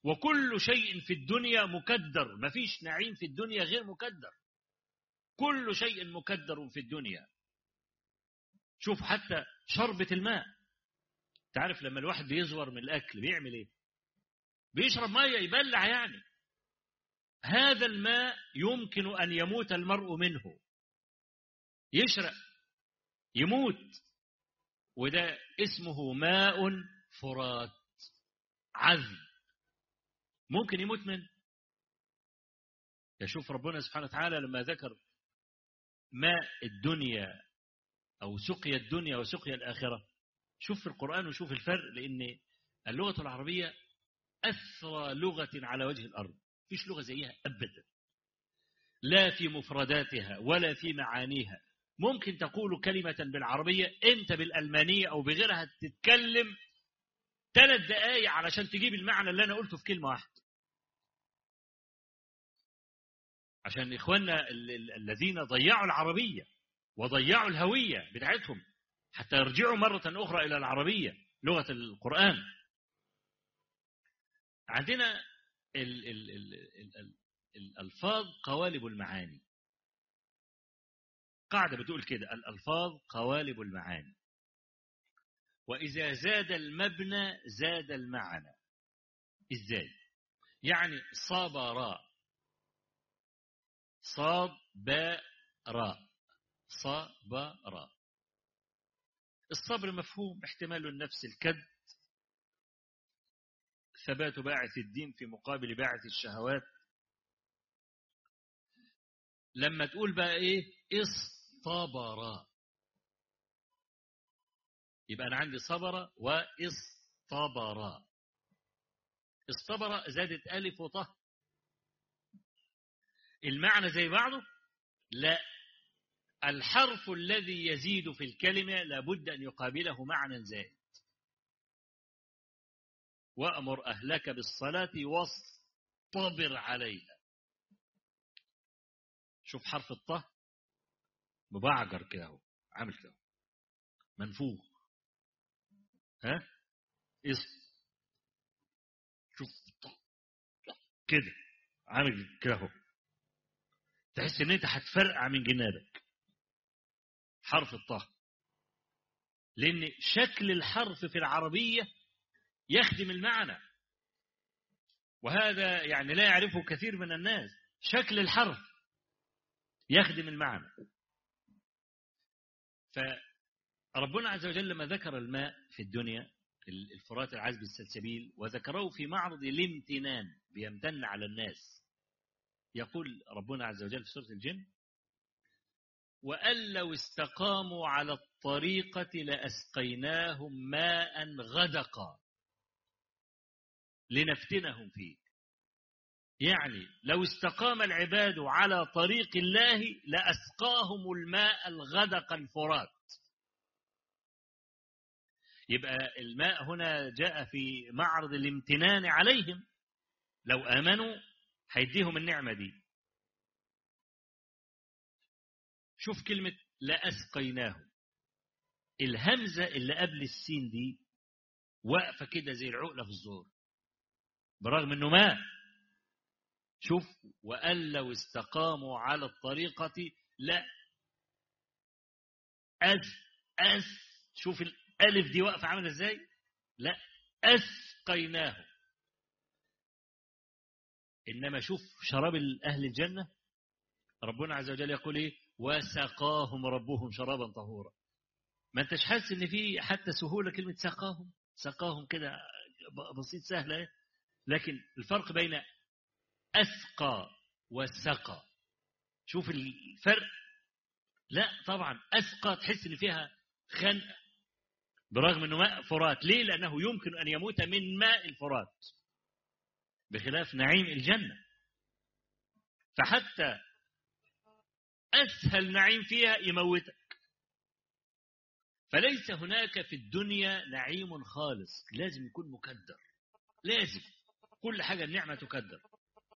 وكل شيء في الدنيا مكدر مفيش نعيم في الدنيا غير مكدر كل شيء مكدر في الدنيا شوف حتى شربة الماء تعرف لما الواحد بيزور من الأكل بيعمل إيه بيشرب مية يبلع يعني هذا الماء يمكن أن يموت المرء منه يشرب يموت وده اسمه ماء فرات عذب ممكن يموت منه يشوف ربنا سبحانه وتعالى لما ذكر ماء الدنيا أو سقيا الدنيا وسقيا الآخرة شوف في القرآن وشوف الفرق لأن اللغة العربية أثرى لغة على وجه الأرض فيش لغة زيها أبدا لا في مفرداتها ولا في معانيها ممكن تقول كلمة بالعربية أنت بالألمانية أو بغيرها تتكلم ثلاث دقايق علشان تجيب المعنى اللي أنا قلته في كلمة واحدة عشان إخواننا الذين ضيعوا العربية وضيعوا الهوية بتاعتهم حتى يرجعوا مرة أخرى إلى العربية لغة القرآن عندنا ال ال ال ال ال الألفاظ قوالب المعاني قاعدة بتقول كده الألفاظ قوالب المعاني وإذا زاد المبنى زاد المعنى إزاي يعني صبر صاد باء راء صبر الصبر مفهوم احتمال النفس الكد ثبات باعث الدين في مقابل باعث الشهوات لما تقول بقى ايه اصطبر يبقى انا عندي صبر واصطبر اصطبر زادت الف وطه المعنى زي بعضه لا الحرف الذي يزيد في الكلمة لابد أن يقابله معنى زائد وأمر أهلك بالصلاة واصطبر عليها شوف حرف الطه مبعجر كده اهو عامل كده منفوخ ها اسم شوف كده عامل كده اهو تحس ان انت هتفرقع من جنابك حرف الطه لان شكل الحرف في العربيه يخدم المعنى وهذا يعني لا يعرفه كثير من الناس شكل الحرف يخدم المعنى فربنا عز وجل لما ذكر الماء في الدنيا الفرات العذب السلسبيل وذكره في معرض الامتنان بيمتن على الناس يقول ربنا عز وجل في سورة الجن وأن لو استقاموا على الطريقة لأسقيناهم ماء غدقا لنفتنهم فيه يعني لو استقام العباد على طريق الله لأسقاهم الماء الغدق الفرات يبقى الماء هنا جاء في معرض الامتنان عليهم لو آمنوا هيديهم النعمة دي شوف كلمة لأسقيناهم الهمزة اللي قبل السين دي واقفة كده زي العقلة في الزور برغم انه ماء شوف وأن لو استقاموا على الطريقة لا أس أس شوف الألف دي واقفة عاملة ازاي لا أسقيناهم إنما شوف شراب أهل الجنة ربنا عز وجل يقول إيه وسقاهم ربهم شرابا طهورا ما انتش حاسس ان في حتى سهوله كلمه سقاهم سقاهم كده بسيط سهله لكن الفرق بين اسقى وسقى شوف الفرق لا طبعا اسقى تحس ان فيها خنقه برغم انه ماء فرات ليه لانه يمكن ان يموت من ماء الفرات بخلاف نعيم الجنه فحتى أسهل نعيم فيها يموتك فليس هناك في الدنيا نعيم خالص لازم يكون مكدر لازم كل حاجة النعمة تكدر